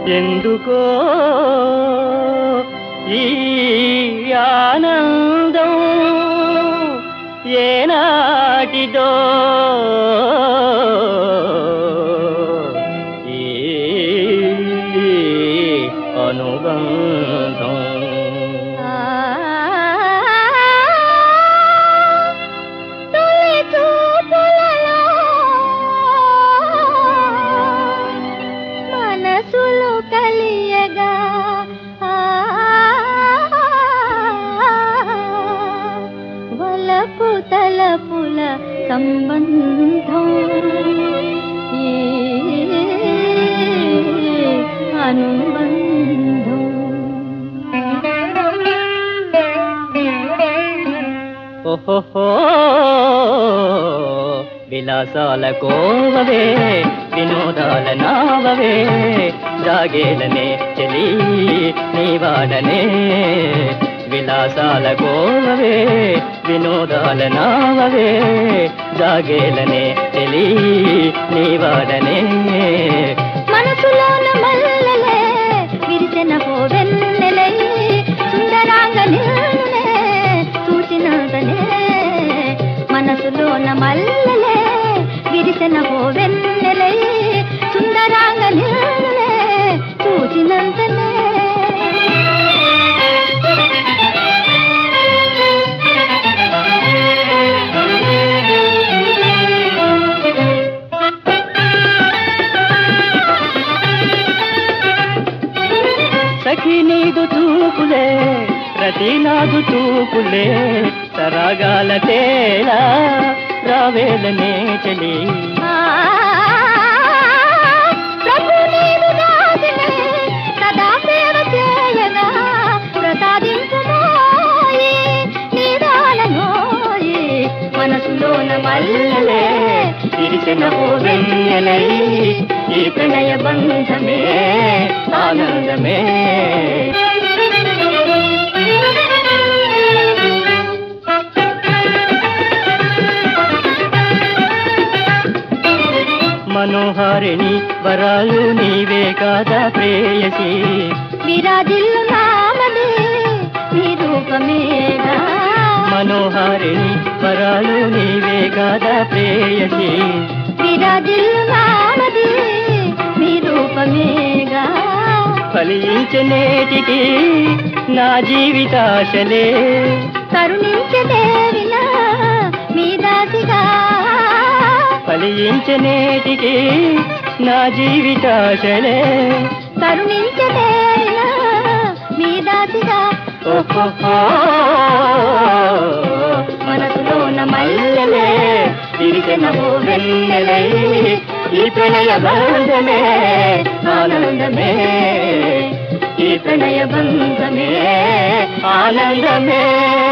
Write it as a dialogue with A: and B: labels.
A: ఎందుకో ఈ ఆనందం ఏనాటిదో ఈ అనుబంధం
B: తొలి చూపులలో మనసులు కలియగా ఆ, వలపు తలపుల సంబంధం ఈ అనుబంధం
A: ఓహో విలాసాల కోవవే వినోదాల నావవే జాగేలనే చెలి నీవాడనే విలాసాల కోవవే వినోదాల నావవే జాగేలనే చెలి నీవాడనే
B: మనసులోన మల్లెలే విరిసిన వెన్నెలై సుందరాంగ నిన్నునే చూసినంతనే మనసులోన మల్లెలే విరిసిన వెన్నెలై సుందరాంగ నిన్నునే చూసినంతనే
A: సఖి నీదు చూపులే ప్రతి నాదు చూపులే సరాగాల తేలా రావేలనే చలి
B: ఆ, ప్రభు నీవు దాసిని సదా సేవ చేయగా ప్రసాదించుమోయి నీదానమోయి మనసులోన మల్లెలే
A: విరిసిన ఓ వెన్నెలై ఈ ప్రణయ బంధమే ఆనందమే మనోహారిణి వరాలు నీవే కాదా ప్రేయసి
B: విరాజిల్లు నామది నీ రూపమేగా
A: మనోహారిణి వరాలు నీవే కాదా ప్రేయసి
B: విరాజిల్లు నామది నీ రూపమేగా
A: ఫలించనేటికి నా జీవితాశలే
B: కరుణించదేవినా మీ దాసిగా
A: ఫలించనేటికి నా జీవితాశలే
B: కరుణించదేవినా మీ దాసిగా
A: ఓహో మనసులోన మల్లెలే విరిసిన ఓ వెన్నెలై ఈ ప్రణయ బంధమే ఆనందమే ఈ ప్రణయ బంధమే ఆనందమే